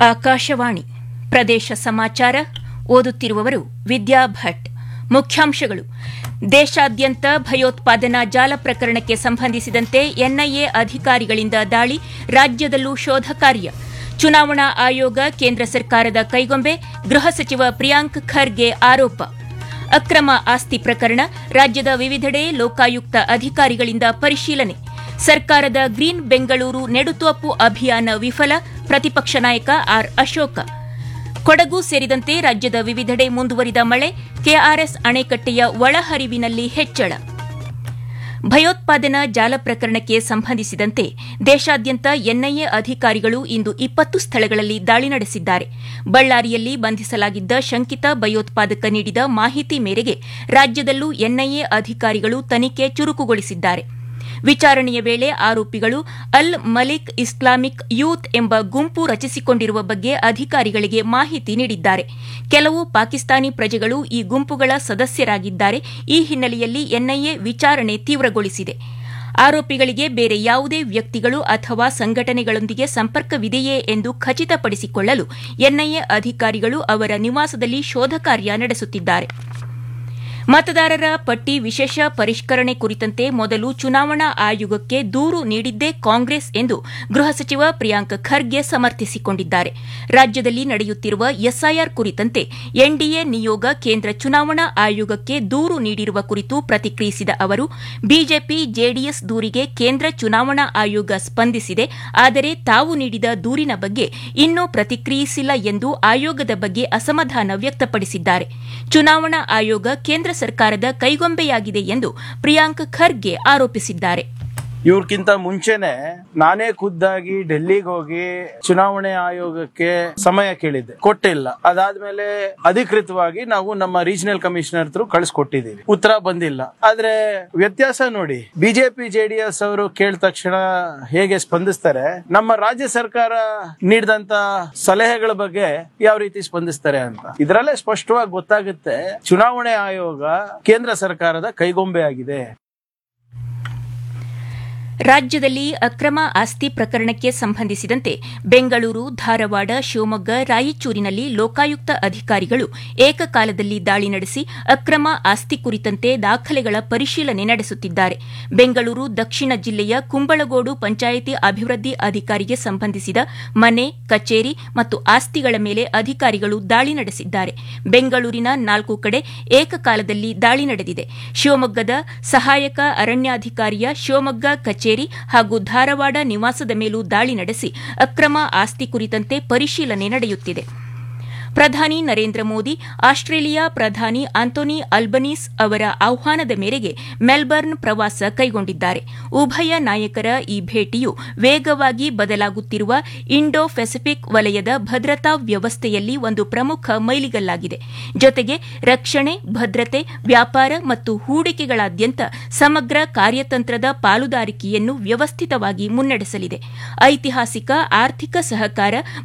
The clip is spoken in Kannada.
ಆಕಾಶವಾಣಿ ಪ್ರದೇಶ ಸಮಾಚಾರ ಓದುತ್ತಿರುವವರು ವಿದ್ಯಾ ಭಟ್ ಮುಖ್ಯಾಂಶಗಳು ದೇಶಾದ್ಯಂತ ಭಯೋತ್ಪಾದನಾ ಜಾಲ ಪ್ರಕರಣಕ್ಕೆ ಸಂಬಂಧಿಸಿದಂತೆ ಎನ್ಐಎ ಅಧಿಕಾರಿಗಳಿಂದ ದಾಳಿ ರಾಜ್ಯದಲ್ಲೂ ಶೋಧ ಕಾರ್ಯ ಚುನಾವಣಾ ಆಯೋಗ ಕೇಂದ್ರ ಸರ್ಕಾರದ ಕೈಗೊಂಬೆ ಗೃಹ ಸಚಿವ ಪ್ರಿಯಾಂಕ್ ಖರ್ಗೆ ಆರೋಪ ಅಕ್ರಮ ಆಸ್ತಿ ಪ್ರಕರಣ ರಾಜ್ಯದ ವಿವಿಧೆಡೆ ಲೋಕಾಯುಕ್ತ ಅಧಿಕಾರಿಗಳಿಂದ ಪರಿಶೀಲನೆ ಸರ್ಕಾರದ ಗ್ರೀನ್ ಬೆಂಗಳೂರು ನೆಡುತೋಪು ಅಭಿಯಾನ ವಿಫಲ ಪ್ರತಿಪಕ್ಷ ನಾಯಕ ಆರ್ ಅಶೋಕ ಕೊಡಗು ಸೇರಿದಂತೆ ರಾಜ್ಯದ ವಿವಿಧೆಡೆ ಮುಂದುವರಿದ ಮಳೆ ಕೆಆರ್ಎಸ್ ಅಣೆಕಟ್ಟೆಯ ಒಳಹರಿವಿನಲ್ಲಿ ಹೆಚ್ಚಳ ಭಯೋತ್ಪಾದನಾ ಜಾಲ ಪ್ರಕರಣಕ್ಕೆ ಸಂಬಂಧಿಸಿದಂತೆ ದೇಶಾದ್ಯಂತ ಎನ್ಐಎ ಅಧಿಕಾರಿಗಳು ಇಂದು ಇಪ್ಪತ್ತು ಸ್ಥಳಗಳಲ್ಲಿ ದಾಳಿ ನಡೆಸಿದ್ದಾರೆ ಬಳ್ಳಾರಿಯಲ್ಲಿ ಬಂಧಿಸಲಾಗಿದ್ದ ಶಂಕಿತ ಭಯೋತ್ಪಾದಕ ನೀಡಿದ ಮಾಹಿತಿ ಮೇರೆಗೆ ರಾಜ್ಯದಲ್ಲೂ ಎನ್ಐಎ ಅಧಿಕಾರಿಗಳು ತನಿಖೆ ಚುರುಕುಗೊಳಿಸಿದ್ದಾರೆ ವಿಚಾರಣೆಯ ವೇಳೆ ಆರೋಪಿಗಳು ಅಲ್ ಮಲಿಕ್ ಇಸ್ಲಾಮಿಕ್ ಯೂತ್ ಎಂಬ ಗುಂಪು ರಚಿಸಿಕೊಂಡಿರುವ ಬಗ್ಗೆ ಅಧಿಕಾರಿಗಳಿಗೆ ಮಾಹಿತಿ ನೀಡಿದ್ದಾರೆ ಕೆಲವು ಪಾಕಿಸ್ತಾನಿ ಪ್ರಜೆಗಳು ಈ ಗುಂಪುಗಳ ಸದಸ್ಯರಾಗಿದ್ದಾರೆ ಈ ಹಿನ್ನೆಲೆಯಲ್ಲಿ ಎನ್ಐಎ ವಿಚಾರಣೆ ತೀವ್ರಗೊಳಿಸಿದೆ ಆರೋಪಿಗಳಿಗೆ ಬೇರೆ ಯಾವುದೇ ವ್ಯಕ್ತಿಗಳು ಅಥವಾ ಸಂಘಟನೆಗಳೊಂದಿಗೆ ಸಂಪರ್ಕವಿದೆಯೇ ಎಂದು ಖಚಿತಪಡಿಸಿಕೊಳ್ಳಲು ಎನ್ಐಎ ಅಧಿಕಾರಿಗಳು ಅವರ ನಿವಾಸದಲ್ಲಿ ಶೋಧ ಕಾರ್ಯ ನಡೆಸುತ್ತಿದ್ದಾರೆ ಮತದಾರರ ಪಟ್ಟಿ ವಿಶೇಷ ಪರಿಷ್ಕರಣೆ ಕುರಿತಂತೆ ಮೊದಲು ಚುನಾವಣಾ ಆಯೋಗಕ್ಕೆ ದೂರು ನೀಡಿದ್ದೇ ಕಾಂಗ್ರೆಸ್ ಎಂದು ಗೃಹ ಸಚಿವ ಪ್ರಿಯಾಂಕ್ ಖರ್ಗೆ ಸಮರ್ಥಿಸಿಕೊಂಡಿದ್ದಾರೆ ರಾಜ್ಯದಲ್ಲಿ ನಡೆಯುತ್ತಿರುವ ಎಸ್ಐಆರ್ ಕುರಿತಂತೆ ಎನ್ಡಿಎ ನಿಯೋಗ ಕೇಂದ್ರ ಚುನಾವಣಾ ಆಯೋಗಕ್ಕೆ ದೂರು ನೀಡಿರುವ ಕುರಿತು ಪ್ರತಿಕ್ರಿಯಿಸಿದ ಅವರು ಬಿಜೆಪಿ ಜೆಡಿಎಸ್ ದೂರಿಗೆ ಕೇಂದ್ರ ಚುನಾವಣಾ ಆಯೋಗ ಸ್ಪಂದಿಸಿದೆ ಆದರೆ ತಾವು ನೀಡಿದ ದೂರಿನ ಬಗ್ಗೆ ಇನ್ನೂ ಪ್ರತಿಕ್ರಿಯಿಸಿಲ್ಲ ಎಂದು ಆಯೋಗದ ಬಗ್ಗೆ ಅಸಮಾಧಾನ ವ್ಯಕ್ತಪಡಿಸಿದ್ದಾರೆ ಚುನಾವಣಾ ಆಯೋಗ ಕೇಂದ್ರ ಸರ್ಕಾರದ ಕೈಗೊಂಬೆಯಾಗಿದೆ ಎಂದು ಪ್ರಿಯಾಂಕ್ ಖರ್ಗೆ ಆರೋಪಿಸಿದ್ದಾರೆ ಇವ್ರಕ್ಕಿಂತ ಮುಂಚೆನೆ ನಾನೇ ಖುದ್ದಾಗಿ ಡೆಲ್ಲಿಗೆ ಹೋಗಿ ಚುನಾವಣೆ ಆಯೋಗಕ್ಕೆ ಸಮಯ ಕೇಳಿದ್ದೆ ಕೊಟ್ಟಿಲ್ಲ ಅದಾದ್ಮೇಲೆ ಅಧಿಕೃತವಾಗಿ ನಾವು ನಮ್ಮ ರೀಜನಲ್ ಕಮಿಷನರ್ ಹತ್ರ ಕಳಿಸ್ಕೊಟ್ಟಿದ್ದೀವಿ ಉತ್ತರ ಬಂದಿಲ್ಲ ಆದ್ರೆ ವ್ಯತ್ಯಾಸ ನೋಡಿ ಬಿಜೆಪಿ ಜೆಡಿಎಸ್ ಅವರು ಕೇಳಿದ ತಕ್ಷಣ ಹೇಗೆ ಸ್ಪಂದಿಸ್ತಾರೆ ನಮ್ಮ ರಾಜ್ಯ ಸರ್ಕಾರ ನೀಡಿದಂತ ಸಲಹೆಗಳ ಬಗ್ಗೆ ಯಾವ ರೀತಿ ಸ್ಪಂದಿಸ್ತಾರೆ ಅಂತ ಇದರಲ್ಲೇ ಸ್ಪಷ್ಟವಾಗಿ ಗೊತ್ತಾಗುತ್ತೆ ಚುನಾವಣೆ ಆಯೋಗ ಕೇಂದ್ರ ಸರ್ಕಾರದ ಕೈಗೊಂಬೆ ಆಗಿದೆ ರಾಜ್ಯದಲ್ಲಿ ಅಕ್ರಮ ಆಸ್ತಿ ಪ್ರಕರಣಕ್ಕೆ ಸಂಬಂಧಿಸಿದಂತೆ ಬೆಂಗಳೂರು ಧಾರವಾಡ ಶಿವಮೊಗ್ಗ ರಾಯಚೂರಿನಲ್ಲಿ ಲೋಕಾಯುಕ್ತ ಅಧಿಕಾರಿಗಳು ಏಕಕಾಲದಲ್ಲಿ ದಾಳಿ ನಡೆಸಿ ಅಕ್ರಮ ಆಸ್ತಿ ಕುರಿತಂತೆ ದಾಖಲೆಗಳ ಪರಿಶೀಲನೆ ನಡೆಸುತ್ತಿದ್ದಾರೆ ಬೆಂಗಳೂರು ದಕ್ಷಿಣ ಜಿಲ್ಲೆಯ ಕುಂಬಳಗೋಡು ಪಂಚಾಯಿತಿ ಅಭಿವೃದ್ಧಿ ಅಧಿಕಾರಿಗೆ ಸಂಬಂಧಿಸಿದ ಮನೆ ಕಚೇರಿ ಮತ್ತು ಆಸ್ತಿಗಳ ಮೇಲೆ ಅಧಿಕಾರಿಗಳು ದಾಳಿ ನಡೆಸಿದ್ದಾರೆ ಬೆಂಗಳೂರಿನ ನಾಲ್ಕು ಕಡೆ ಏಕಕಾಲದಲ್ಲಿ ದಾಳಿ ನಡೆದಿದೆ ಶಿವಮೊಗ್ಗದ ಸಹಾಯಕ ಅರಣ್ಯಾಧಿಕಾರಿಯ ಶಿವಮೊಗ್ಗ ಕಚೇರಿ ಹಾಗೂ ಧಾರವಾಡ ನಿವಾಸದ ಮೇಲೂ ದಾಳಿ ನಡೆಸಿ ಅಕ್ರಮ ಆಸ್ತಿ ಕುರಿತಂತೆ ಪರಿಶೀಲನೆ ನಡೆಯುತ್ತಿದೆ ಪ್ರಧಾನಿ ನರೇಂದ್ರ ಮೋದಿ ಆಸ್ಟ್ರೇಲಿಯಾ ಪ್ರಧಾನಿ ಆಂಟೋನಿ ಅಲ್ಬನೀಸ್ ಅವರ ಆಹ್ವಾನದ ಮೇರೆಗೆ ಮೆಲ್ಬರ್ನ್ ಪ್ರವಾಸ ಕೈಗೊಂಡಿದ್ದಾರೆ ಉಭಯ ನಾಯಕರ ಈ ಭೇಟಿಯು ವೇಗವಾಗಿ ಬದಲಾಗುತ್ತಿರುವ ಇಂಡೋ ಪೆಸಿಫಿಕ್ ವಲಯದ ಭದ್ರತಾ ವ್ಯವಸ್ಥೆಯಲ್ಲಿ ಒಂದು ಪ್ರಮುಖ ಮೈಲಿಗಲ್ಲಾಗಿದೆ ಜೊತೆಗೆ ರಕ್ಷಣೆ ಭದ್ರತೆ ವ್ಯಾಪಾರ ಮತ್ತು ಹೂಡಿಕೆಗಳಾದ್ಯಂತ ಸಮಗ್ರ ಕಾರ್ಯತಂತ್ರದ ಪಾಲುದಾರಿಕೆಯನ್ನು ವ್ಯವಸ್ಥಿತವಾಗಿ ಮುನ್ನಡೆಸಲಿದೆ ಐತಿಹಾಸಿಕ ಆರ್ಥಿಕ ಸಹಕಾರ